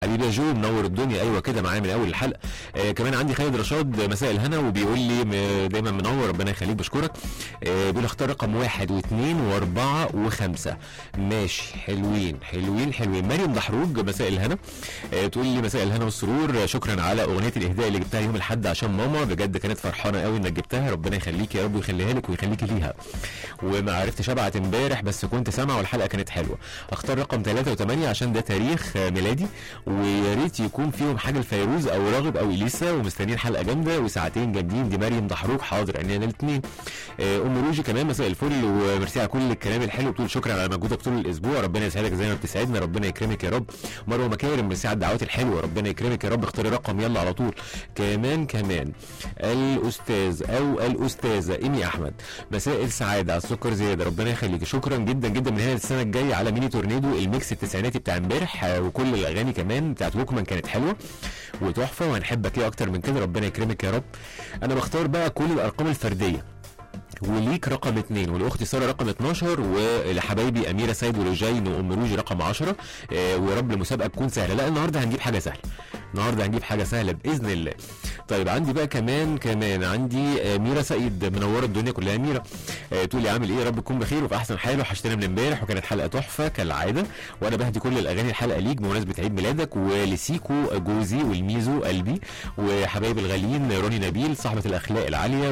حبيبي يا جو منور الدنيا ايوه كده معايا من اول الحلقه آه كمان عندي خالد رشاد مساء الهنا وبيقول لي م- دايما منور ربنا يخليك بشكرك آه بيقول اختار رقم واحد واثنين واربعه وخمسه ماشي حلوين حلوين حلوين مريم دحروج مساء الهنا آه تقول لي مساء الهنا والسرور شكرا على اغنيه الاهداء اللي جبتها يوم الاحد عشان ماما بجد كانت فرحانه قوي انك جبتها ربنا يخليك يا رب ويخليها لك ويخليكي ليها وما عرفتش ابعت امبارح بس كنت سامع والحلقه كانت حلوه اختار رقم 3 و8 عشان ده تاريخ آه، ميلادي ويا ريت يكون فيهم حاجه لفيروز او راغب او اليسا ومستنيين حلقه جامده وساعتين جامدين دي مريم دحروج حاضر عينينا الاثنين ام روجي كمان مساء الفل وميرسي على كل الكلام الحلو بتقول شكرا على مجهودك طول الاسبوع ربنا يسعدك زي ما بتسعدنا ربنا يكرمك يا رب مروه مكارم ميرسي على الدعوات الحلوه ربنا يكرمك يا رب اختاري رقم يلا على طول كمان كمان الاستاذ او الاستاذه ايمي احمد مساء السعاده على السكر زياده ربنا يخليك شكرا جدا جدا من هنا للسنه الجايه على ميني تورنيدو الميكس التسعيناتي بتاع امبارح آه، وكل الاغاني كمان بتاعت ووكمان كانت حلوه وتحفه وهنحبك ايه اكتر من كده ربنا يكرمك يا رب انا بختار بقى كل الارقام الفرديه وليك رقم اثنين ولاختي ساره رقم 12 ولحبايبي اميره سيد ولجين وام روجي رقم 10 آه، ويا رب المسابقه تكون سهله لا النهارده هنجيب حاجه سهله النهارده هنجيب حاجه سهله باذن الله طيب عندي بقى كمان كمان عندي آه، ميرا سيد منوره الدنيا كلها ميرا آه، تقول لي عامل ايه يا رب تكون بخير وفي احسن حال وحشتنا من امبارح وكانت حلقه تحفه كالعاده وانا بهدي كل الاغاني الحلقه ليك بمناسبه عيد ميلادك ولسيكو جوزي والميزو قلبي وحبايبي الغاليين روني نبيل صاحبه الاخلاق العاليه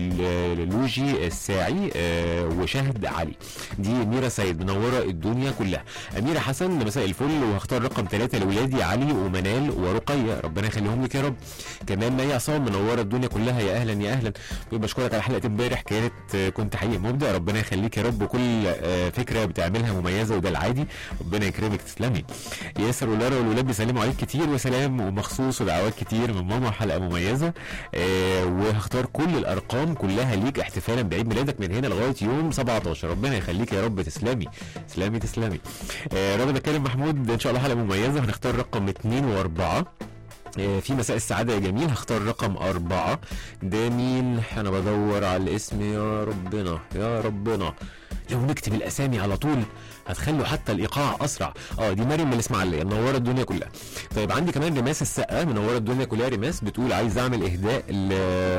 ولوجي الساعي آه، وشاهد علي دي ميرا سيد منوره الدنيا كلها اميره حسن مساء الفل وهختار رقم ثلاثه لاولادي علي ومنال ورقيه ربنا يخليهم لك يا رب كمان مي عصام منوره الدنيا كلها يا اهلا يا اهلا بشكرك على حلقه امبارح كانت آه، كنت حقيقي مبدع ربنا يخليك يا رب وكل آه، فكره بتعملها مميزه وده العادي ربنا يكرمك تسلمي ياسر ولارا والولاد بيسلموا عليك كتير وسلام ومخصوص ودعوات كتير من ماما حلقه مميزه آه وهختار كل الارقام كلها ليك احتفالا بعيد ميلادك من هنا لغايه يوم 17 ربنا يخليك يا رب تسلمي تسلمي تسلمي آه رغم كريم محمود ان شاء الله حلقه مميزه هنختار رقم 2 و4 آه، في مساء السعادة يا جميل هختار رقم أربعة ده مين أنا بدور على الاسم يا ربنا يا ربنا لو نكتب الأسامي على طول هتخلوا حتى الإيقاع أسرع اه دي مريم من الإسماعيلية منورة الدنيا كلها طيب عندي كمان رماس السقا منورة الدنيا كلها رماس بتقول عايز أعمل إهداء ل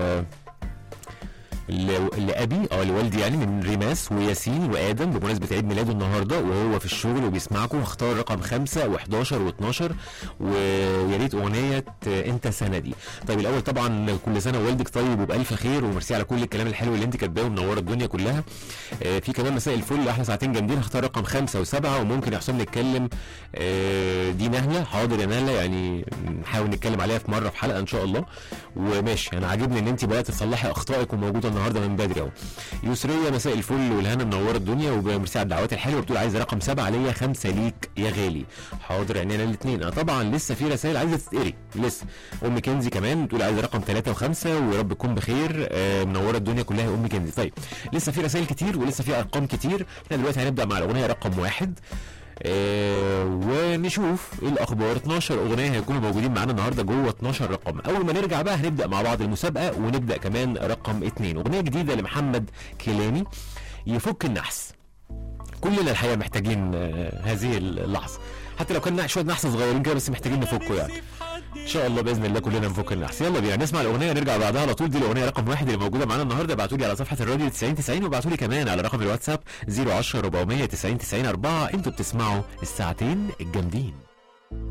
ل- لابي اه لوالدي يعني من ريماس وياسين وادم بمناسبه عيد ميلاده النهارده وهو في الشغل وبيسمعكم هختار رقم خمسة و11 و12 ويا ريت اغنيه انت سندي طيب الاول طبعا كل سنه ووالدك طيب وبالف خير وميرسي على كل الكلام الحلو اللي انت كاتباه ومنوره الدنيا كلها آه، في كمان مساء الفل احلى ساعتين جامدين هختار رقم خمسة وسبعة وممكن يا حسام نتكلم آه، دي نهله حاضر يا نهله يعني نحاول نتكلم عليها في مره في حلقه ان شاء الله وماشي انا عاجبني ان انت بدات تصلحي اخطائك وموجوده النهارده من بدري اهو يسريه مساء الفل والهنا منوره الدنيا وميرسي على الدعوات الحلوه بتقول عايزه رقم سبعه ليا خمسه ليك يا غالي حاضر عينينا الاثنين اه طبعا لسه في رسائل عايزه تتقري لسه ام كنزي كمان بتقول عايزه رقم ثلاثه وخمسه ويا رب تكون بخير آه منوره الدنيا كلها يا ام كنزي طيب لسه في رسائل كتير ولسه في ارقام كتير احنا دلوقتي هنبدا مع الاغنيه رقم واحد آه ونشوف ايه الاخبار 12 اغنيه هيكونوا موجودين معانا النهارده جوه 12 رقم اول ما نرجع بقى هنبدا مع بعض المسابقه ونبدا كمان رقم اتنين اغنيه جديده لمحمد كيلاني يفك النحس كلنا الحقيقه محتاجين آه هذه اللحظه حتى لو كان شويه نحس صغيرين كده بس محتاجين نفكه يعني ان شاء الله باذن الله كلنا نفك النحس يلا بينا نسمع الاغنيه نرجع بعدها على طول دي الاغنيه رقم واحد اللي موجوده معانا النهارده ابعتوا لي على صفحه الراديو 90 90 وابعتوا لي كمان على رقم الواتساب 010 490 90 4 انتوا بتسمعوا الساعتين الجامدين